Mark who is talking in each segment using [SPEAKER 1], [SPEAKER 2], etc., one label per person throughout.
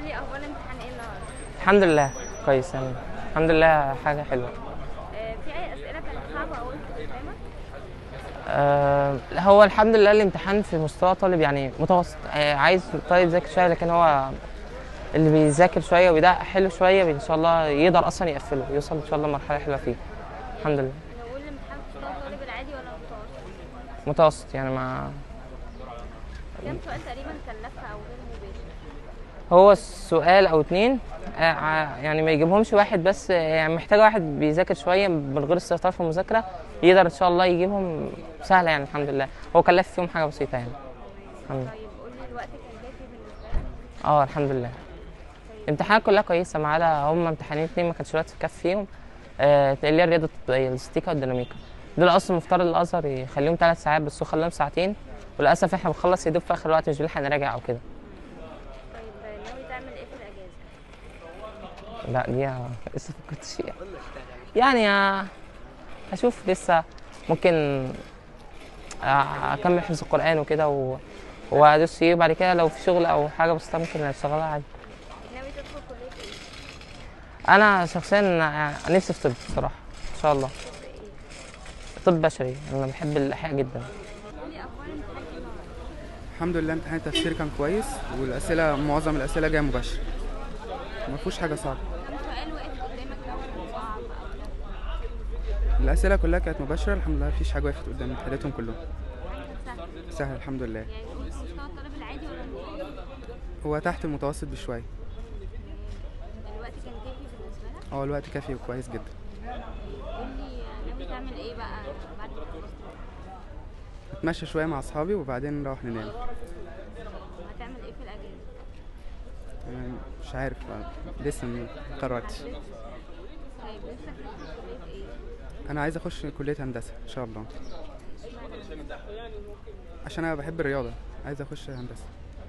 [SPEAKER 1] قولي اخبار الامتحان ايه النهارده
[SPEAKER 2] الحمد لله كويس يعني الحمد لله حاجة حلوة
[SPEAKER 1] آه، في اي اسئله كانت صعبه او انت قدامك
[SPEAKER 2] آه هو الحمد لله الامتحان في مستوى طالب يعني متوسط آه عايز طالب يذاكر شوية لكن هو اللي بيذاكر شوية ويدقق حلو شوية إن شاء الله يقدر أصلا يقفله يوصل إن شاء الله لمرحلة حلوة فيه الحمد لله
[SPEAKER 1] هو الامتحان في مستوى الطالب العادي ولا المتوسط
[SPEAKER 2] متوسط يعني مع
[SPEAKER 1] كام سؤال تقريبا كان لفه او غير مباشر
[SPEAKER 2] هو السؤال او اتنين آه، ع- يعني ما يجيبهمش واحد بس آه، يعني محتاج واحد بيذاكر شويه من غير استهتار في المذاكره يقدر ان شاء الله يجيبهم سهله يعني الحمد لله هو كان لف فيهم حاجه بسيطه يعني الحمد لله
[SPEAKER 1] طيب قولي الوقت كان كافي بالنسبه لك
[SPEAKER 2] اه الحمد لله الامتحانات كلها كويسه ما عدا هم امتحانين اتنين ما كانش الوقت كافي فيهم آه اللي هي الرياضه التطبيقيه الاستيكا والديناميكا دول اصلا مفترض الازهر يخليهم ثلاث ساعات بس هو خلاهم ساعتين وللاسف احنا بنخلص يدوب في اخر الوقت مش بنلحق نراجع او كده
[SPEAKER 1] طيب ناوي تعمل ايه في الاجازه
[SPEAKER 2] لا دي لسه فكرتش فيها يعني آه، هشوف لسه ممكن آه، اكمل حفظ القران وكده و... وادوس فيه وبعد كده لو في شغل او حاجه بسيطه ممكن اشتغلها عادي
[SPEAKER 1] ناوي تدخل كليه ايه
[SPEAKER 2] انا شخصيا آه، نفسي في طب بصراحه ان شاء الله طب بشري انا بحب الاحياء جدا
[SPEAKER 1] قولي اخبار الامتحان ايه النهارده
[SPEAKER 3] الحمد لله امتحان التفسير كان كويس والاسئله معظم الاسئله جايه مباشره ما فيهوش حاجه صعبه
[SPEAKER 1] كام سؤال وقف قدامك لو كان صعب او لا
[SPEAKER 3] الاسئله كلها كانت مباشره الحمد لله مفيش حاجه وقفت قدامي حليتهم كلهم
[SPEAKER 1] سهل
[SPEAKER 3] سهل الحمد لله
[SPEAKER 1] يعني قولي في مستوى الطالب العادي ولا المتوسط
[SPEAKER 3] هو تحت المتوسط بشويه
[SPEAKER 1] الوقت كان كافي بالنسبه لك
[SPEAKER 3] هو الوقت كافي وكويس جدا
[SPEAKER 1] قولي ناوي تعمل ايه بقى بعد ما تخلص
[SPEAKER 3] اتمشى شويه مع اصحابي وبعدين نروح ننام
[SPEAKER 1] هتعمل ايه في الاجازه
[SPEAKER 3] يعني مش عارف لسه ما قررتش
[SPEAKER 1] طيب لسه في كليه ايه
[SPEAKER 3] انا عايز اخش كليه هندسه ان شاء الله عشان انا بحب الرياضه عايز اخش هندسه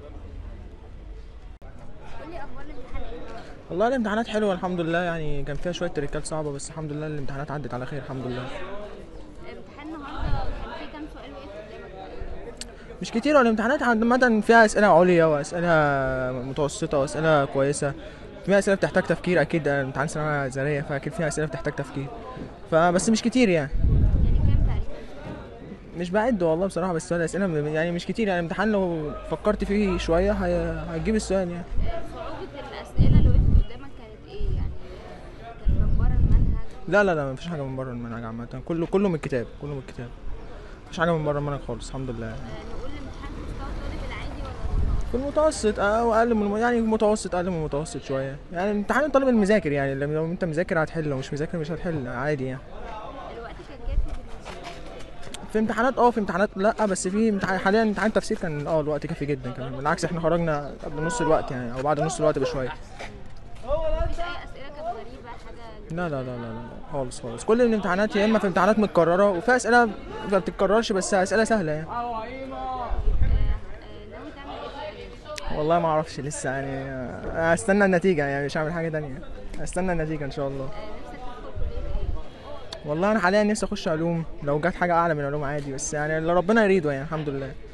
[SPEAKER 1] قولي اخبار الامتحان ايه النهارده
[SPEAKER 4] والله الامتحانات حلوه الحمد لله يعني كان فيها شويه تريكات صعبه بس الحمد لله الامتحانات عدت على خير الحمد لله
[SPEAKER 1] الامتحان النهارده كان فيه كام سؤال وقف قدامك
[SPEAKER 4] مش كتير الامتحانات عامه فيها اسئله عليا واسئله متوسطه واسئله كويسه فيها اسئله بتحتاج تفكير اكيد امتحان ثانويه ذريه فاكيد فيها اسئله بتحتاج تفكير فبس مش كتير يعني
[SPEAKER 1] يعني كام تقريبا
[SPEAKER 4] مش بعد والله بصراحه بس الاسئله م- يعني مش كتير يعني الامتحان لو فكرت فيه شويه هي- هتجيب السؤال يعني
[SPEAKER 1] آه، صعوبه الاسئله اللي وقفت قدامك كانت ايه يعني كانت من بره المنهج
[SPEAKER 4] لا لا لا مفيش حاجه من بره المنهج عامه كله كله من الكتاب كله من الكتاب مفيش حاجه من بره المنهج خالص الحمد لله
[SPEAKER 1] آه، نقول الامتحان في مستوى الطالب العادي ولا
[SPEAKER 4] في المتوسط او اقل من الم- يعني متوسط اقل من المتوسط شويه يعني امتحان الطالب المذاكر يعني لو لو انت مذاكر هتحل لو مش مذاكر مش هتحل عادي يعني
[SPEAKER 1] الوقت كان كافي بالنسبه لك
[SPEAKER 4] في امتحانات اه في امتحانات لا بس في امتحان حاليا امتحان تفسير كان اه الوقت كافي جدا كمان بالعكس احنا خرجنا قبل نص الوقت يعني او بعد نص الوقت بشويه
[SPEAKER 1] مفيش اي اسئله كانت غريبه حاجه
[SPEAKER 4] لا لا لا لا لا خالص خالص كل الامتحانات يا اما في امتحانات متكرره وفي اسئله ما بتتكررش بس اسئله سهله يعني
[SPEAKER 1] آه، آه، ناوي تعمل ايه في الاجازه
[SPEAKER 4] والله ما اعرفش لسه يعني آه، استنى النتيجه يعني مش هعمل حاجه تانية استنى النتيجه ان شاء الله
[SPEAKER 1] آه، نفسك تدخل كليه ايه
[SPEAKER 4] والله انا حاليا نفسي اخش علوم لو جت حاجه اعلى من علوم عادي بس يعني اللي ربنا يريده يعني الحمد لله